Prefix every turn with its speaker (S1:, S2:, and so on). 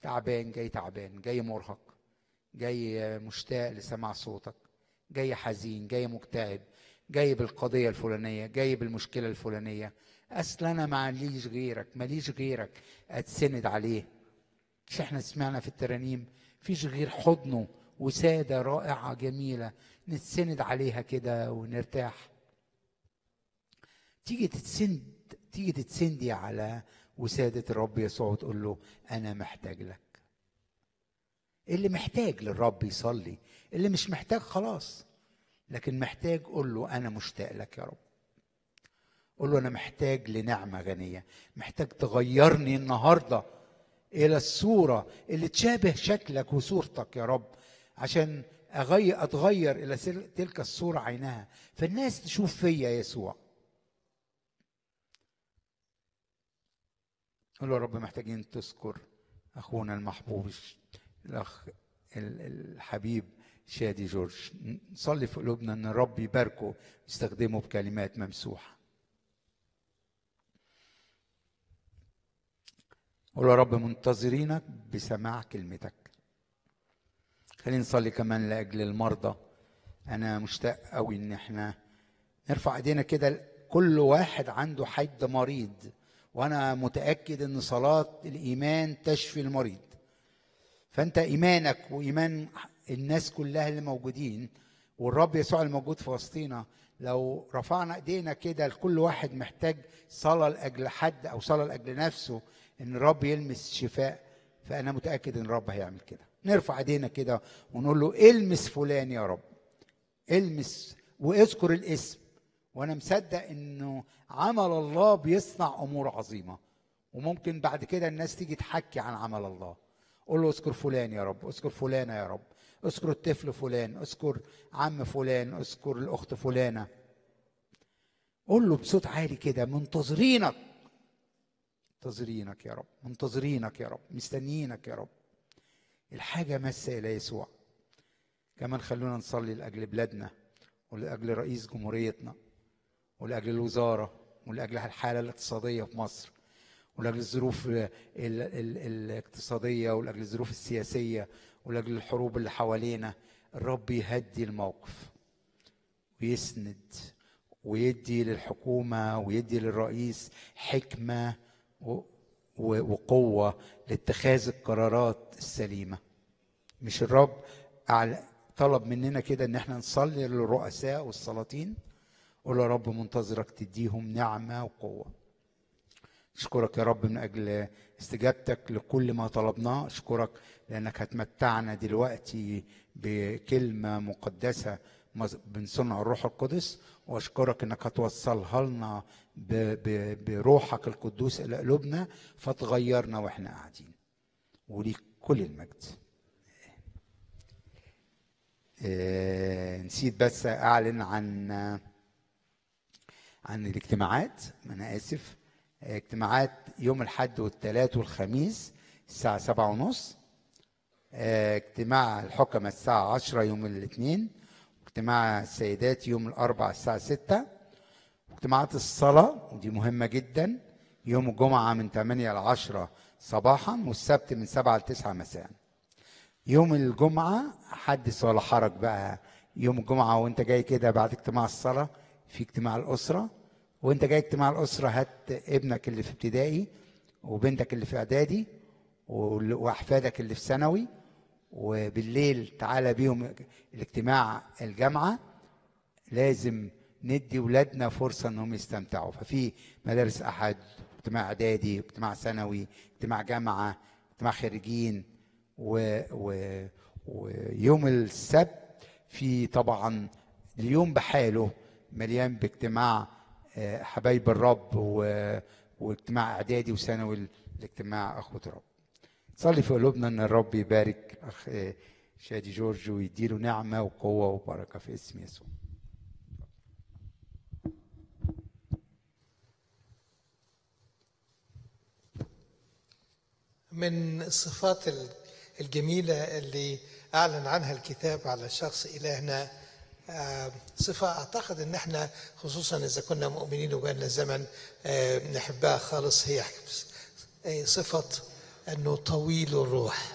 S1: تعبان جاي تعبان جاي مرهق جاي مشتاق لسماع صوتك جاي حزين جاي مكتئب جاي بالقضية الفلانية جاي بالمشكلة الفلانية أصل أنا معليش غيرك ماليش غيرك أتسند عليه مش احنا سمعنا في الترانيم فيش غير حضنه وسادة رائعة جميلة نتسند عليها كده ونرتاح تيجي تتسند تيجي تتسندي على وسادة الرب يسوع وتقول له أنا محتاج لك اللي محتاج للرب يصلي اللي مش محتاج خلاص لكن محتاج قول له أنا مشتاق لك يا رب قول له أنا محتاج لنعمة غنية محتاج تغيرني النهاردة إلى الصورة اللي تشابه شكلك وصورتك يا رب عشان أغير أتغير إلى تلك الصورة عينها فالناس تشوف فيا يسوع قول له يا رب محتاجين تذكر اخونا المحبوب الاخ الحبيب شادي جورج نصلي في قلوبنا ان الرب يباركه يستخدمه بكلمات ممسوحه قول يا رب منتظرينك بسماع كلمتك خلينا نصلي كمان لاجل المرضى انا مشتاق قوي ان احنا نرفع ايدينا كده كل واحد عنده حد مريض وانا متاكد ان صلاه الايمان تشفي المريض فانت ايمانك وايمان الناس كلها اللي موجودين والرب يسوع الموجود في وسطينا لو رفعنا ايدينا كده لكل واحد محتاج صلاه لاجل حد او صلاه لاجل نفسه ان الرب يلمس شفاء فانا متاكد ان الرب هيعمل كده نرفع ايدينا كده ونقول له المس فلان يا رب المس واذكر الاسم وانا مصدق انه عمل الله بيصنع امور عظيمه وممكن بعد كده الناس تيجي تحكي عن عمل الله قول له اذكر فلان يا رب اذكر فلانه يا رب اذكر الطفل فلان اذكر عم فلان اذكر الاخت فلانه قول له بصوت عالي كده منتظرينك منتظرينك يا رب منتظرينك يا رب مستنيينك يا رب الحاجه ماسه الى يسوع كمان خلونا نصلي لاجل بلادنا ولاجل رئيس جمهوريتنا ولاجل الوزاره ولاجل الحاله الاقتصاديه في مصر ولاجل الظروف ال ال الاقتصاديه ولاجل الظروف السياسيه ولاجل الحروب اللي حوالينا الرب يهدي الموقف ويسند ويدي للحكومه ويدي للرئيس حكمه وقوه لاتخاذ القرارات السليمه مش الرب طلب مننا كده ان احنا نصلي للرؤساء والسلاطين قول يا رب منتظرك تديهم نعمه وقوه اشكرك يا رب من اجل استجابتك لكل ما طلبناه اشكرك لانك هتمتعنا دلوقتي بكلمه مقدسه من صنع الروح القدس واشكرك انك هتوصلها لنا بروحك القدوس الى قلوبنا فتغيرنا واحنا قاعدين وليك كل المجد نسيت بس اعلن عن عن الاجتماعات انا اسف اجتماعات يوم الاحد والثلاث والخميس الساعة سبعة ونص اجتماع الحكمة الساعة عشرة يوم الاثنين اجتماع السيدات يوم الأربعاء الساعة ستة اجتماعات الصلاة ودي مهمة جدا يوم الجمعة من 8 ل 10 صباحا والسبت من 7 ل 9 مساء يوم الجمعة حدث ولا حرج بقى يوم الجمعة وانت جاي كده بعد اجتماع الصلاة في اجتماع الأسرة وانت جاي اجتماع الأسرة هات ابنك اللي في ابتدائي وبنتك اللي في إعدادي وأحفادك اللي في ثانوي وبالليل تعالى بيهم الاجتماع الجامعة لازم ندي ولادنا فرصة انهم يستمتعوا ففي مدارس أحد اجتماع إعدادي اجتماع ثانوي اجتماع جامعة اجتماع خريجين و... و... ويوم السبت في طبعا اليوم بحاله مليان باجتماع حبايب الرب و... واجتماع اعدادي وثانوي الاجتماع اخوة الرب صلي في قلوبنا ان الرب يبارك اخ شادي جورج ويديله نعمه وقوه وبركه في اسم يسوع
S2: من الصفات الجميله اللي اعلن عنها الكتاب على شخص الهنا صفة أعتقد إن إحنا خصوصا إذا كنا مؤمنين وجالنا زمن نحبها خالص هي صفة أنه طويل الروح